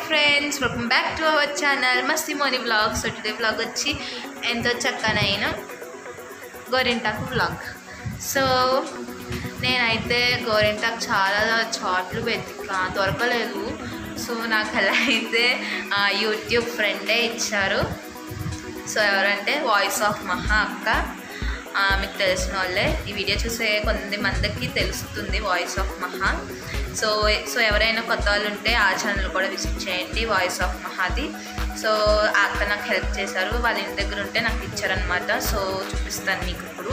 friends welcome back to our channel Masti Moni vlog so today vlog వచ్చి ఎంతో చక్కనైన గోరింటాకు బ్లాగ్ సో నేనైతే గోరింటాకు చాలా చాట్లు వెతికా దొరకలేదు సో నాకు అలా అయితే ఆ, యూట్యూబ్ ఫ్రెండే ఇచ్చారు సో ఎవరంటే వాయిస్ ఆఫ్ మహా అక్క ఆ, మీకు తెలిసిన వాళ్ళే ఈ వీడియో చూసే కొంతమంది మందికి తెలుస్తుంది voice of Maha so so ఎవరైనా కొత్త వాళ్ళు ఉంటే ఆ ఛానల్ కూడా విజిట్ చేయండి వాయిస్ ఆఫ్ మహాది సో ఆ అక్క నాకు హెల్ప్ చేశారు వాళ్ళ ఇంటి దగ్గర ఉంటే నాకు ఇచ్చారనమాట సో చూపిస్తాను మీకు ఇప్పుడు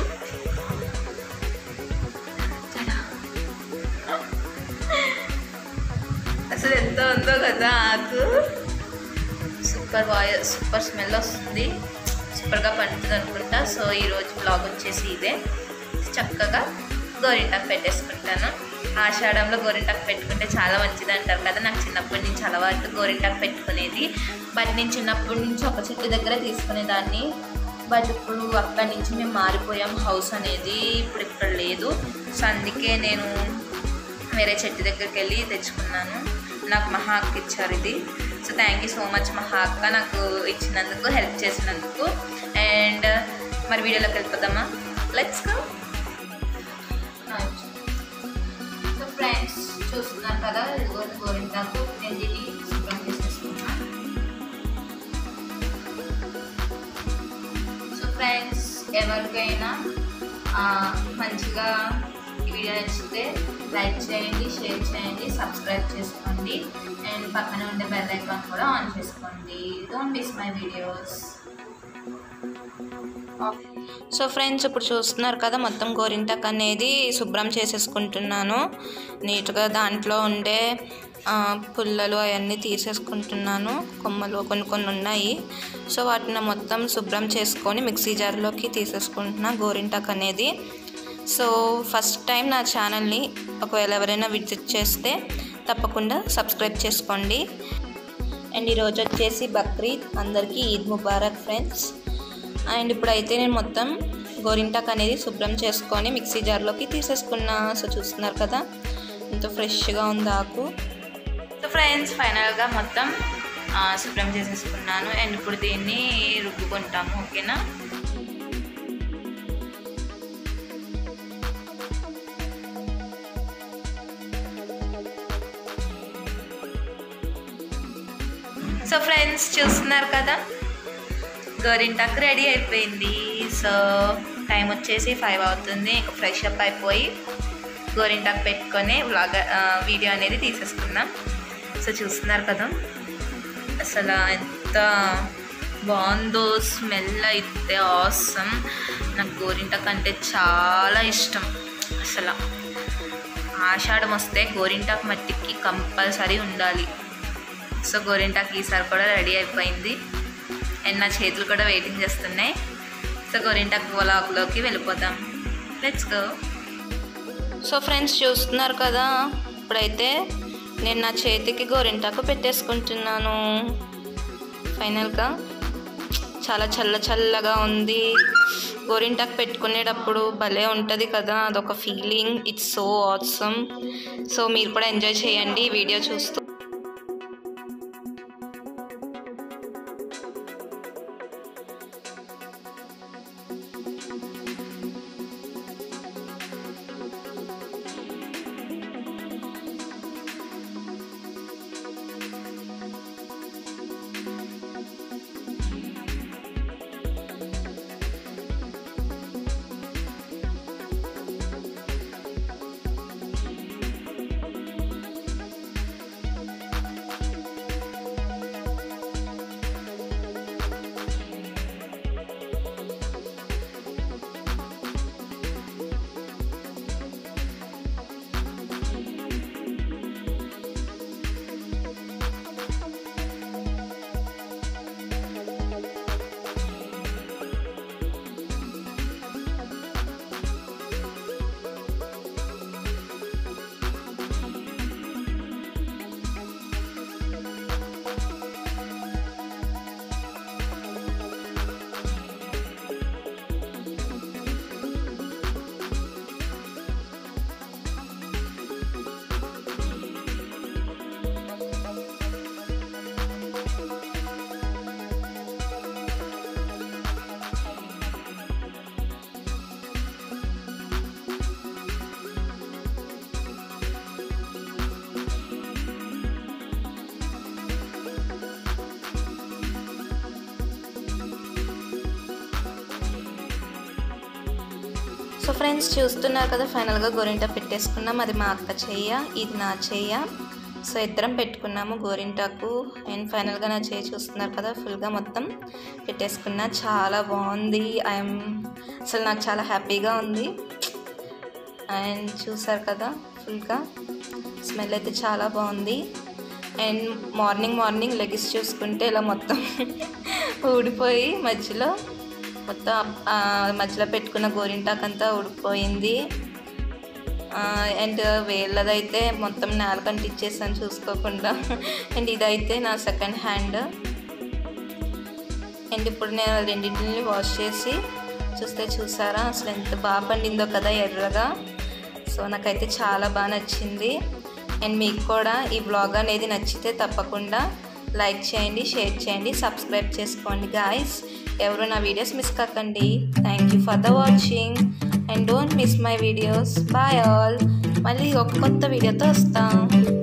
అసలు ఎంత ఉందో కదా ఆకు సూపర్ వాయ్ సూపర్ స్మెల్ వస్తుంది సూపర్గా పండుతుంది అనుకుంటా సో ఈరోజు బ్లాగ్ వచ్చేసి ఇదే చక్కగా గోరింటాకు పెట్టేసుకుంటాను ఆషాఢంలో గోరింటాకు పెట్టుకుంటే చాలా మంచిది అంటారు కదా నాకు చిన్నప్పటి నుంచి అలవాటు గోరింటాకు పెట్టుకునేది బట్ నేను చిన్నప్పటి నుంచి ఒక చెట్టు దగ్గర తీసుకునేదాన్ని బట్ ఇప్పుడు అక్కడి నుంచి మేము మారిపోయాం హౌస్ అనేది ఇప్పుడు ఇక్కడ లేదు సో అందుకే నేను వేరే చెట్టు దగ్గరికి వెళ్ళి తెచ్చుకున్నాను నాకు మహా అక్క ఇచ్చారు ఇది so thank you so much Maha అక్క నాకు ఇచ్చినందుకు హెల్ప్ చేసినందుకు అండ్ మరి వీడియోలోకి వెళ్ళిపోదామా లెట్స్ గో సో ఫ్రెండ్స్ చూస్తున్నారు కదా ఇదిగో గోరింటాకు నేను దీన్ని శుభ్రం చేసేసుకున్నా సో ఫ్రెండ్స్ ఎవరికైనా ఆ, మంచిగా ఈ వీడియో నచ్చితే లైక్ చేయండి షేర్ చేయండి సబ్స్క్రైబ్ చేసుకోండి అండ్ పక్కన ఉండే బెల్ ఐకాన్ కూడా ఆన్ చేసుకోండి don't miss my videos so friends ఇప్పుడు చూస్తున్నారు కదా మొత్తం గోరింటాక్ అనేది శుభ్రం చేసేసుకుంటున్నాను నీట్గా దాంట్లో ఉండే ఆ, పుల్లలు అవన్నీ తీసేసుకుంటున్నాను కొమ్మలు కొన్ని కొన్ని ఉన్నాయి సో వాటిని మొత్తం శుభ్రం చేసుకొని మిక్సీ జార్లోకి తీసేసుకుంటున్నా గోరింటాక్ అనేది సో ఫస్ట్ టైం నా ఛానల్ని ఒకవేళ ఎవరైనా విజిట్ చేస్తే తప్పకుండా సబ్స్క్రైబ్ చేసుకోండి అండ్ ఈరోజు వచ్చేసి బక్రీద్ అందరికీ ఈద్ ముబారక్ ఫ్రెండ్స్ అండ్ ఇప్పుడైతే నేను మొత్తం గోరింటాక్ అనేది శుభ్రం చేసుకొని మిక్సీ జార్లోకి తీసేసుకున్నా సో చూస్తున్నారు కదా ఎంత ఫ్రెష్గా ఉంది ఆకు సో ఫ్రెండ్స్ ఫైనల్గా మొత్తం ఆ, శుభ్రం చేసేసుకున్నాను అండ్ ఇప్పుడు దీన్ని రుబ్బుకుంటాము ఓకేనా సో ఫ్రెండ్స్ చూస్తున్నారు కదా గోరింటాకు రెడీ అయిపోయింది సో టైం వచ్చేసి ఫైవ్ అవుతుంది ఇంకా ఫ్రెష్ అప్ అయిపోయి గోరింటాకు పెట్టుకొని వ్లాగ్ వీడియో అనేది తీసేసుకున్నాం సో చూస్తున్నారు కదా అసలు ఎంత బాగుందో స్మెల్ అయితే ఆసమ్ నాకు గోరింటాకు అంటే చాలా ఇష్టం అసలు ఆషాఢం వస్తే గోరింటాకు మట్టికి కంపల్సరీ ఉండాలి సో గోరింటాకు ఈసారి కూడా రెడీ అయిపోయింది అండ్ నా చేతులు కూడా వెయిటింగ్ చేస్తున్నాయి సో గోరింటాకు వ్లాగ్లోకి వెళ్ళిపోదాం లెట్స్ గో సో ఫ్రెండ్స్ చూస్తున్నారు కదా ఇప్పుడైతే నేను నా చేతికి గోరింటాకు పెట్టేసుకుంటున్నాను ఫైనల్గా చాలా చల్ల చల్లగా ఉంది గోరింటాకు పెట్టుకునేటప్పుడు భలే ఉంటుంది కదా అదొక feeling it's so awesome so మీరు కూడా ఎంజాయ్ చేయండి ఈ వీడియో చూస్తూ సో ఫ్రెండ్స్ చూస్తున్నారు కదా ఫైనల్గా గోరింట పెట్టేసుకున్నాం అది మా అక్క చెయ్య ఇది నా చెయ్య సో ఇద్దరం పెట్టుకున్నాము గోరింటాకు అండ్ ఫైనల్గా నా చేయి చూస్తున్నారు కదా ఫుల్గా మొత్తం పెట్టేసుకున్నా చాలా బాగుంది ఐఎమ్ అసలు నాకు చాలా హ్యాపీగా ఉంది అండ్ చూసారు కదా ఫుల్గా స్మెల్ అయితే చాలా బాగుంది అండ్ మార్నింగ్ మార్నింగ్ లెగిస్ చూసుకుంటే ఇలా మొత్తం ఊడిపోయి మధ్యలో మొత్తం ఆ మధ్యలో పెట్టుకున్న గోరింటాకు అంతా ఊడిపోయింది అండ్ వేళ్ళదైతే మొత్తం నేలకంట ఇచ్చేసాను చూసుకోకుండా అండ్ ఇదైతే నా సెకండ్ హ్యాండ్ అండ్ ఇప్పుడు నేను రెండింటిని వాష్ చేసి చూస్తే చూసారా అసలు ఎంత బాగా పండిందో కదా ఎర్రగా సో నాకైతే చాలా బాగా నచ్చింది అండ్ మీకు కూడా ఈ బ్లాగ్ అనేది నచ్చితే తప్పకుండా లైక్ చేయండి షేర్ చేయండి సబ్స్క్రైబ్ చేసుకోండి గాయస్ ఎవరు నా వీడియోస్ మిస్ కాకండి thank you for the watching and don't miss my videos bye all మళ్ళీ ఒక కొత్త వీడియోతో వస్తాం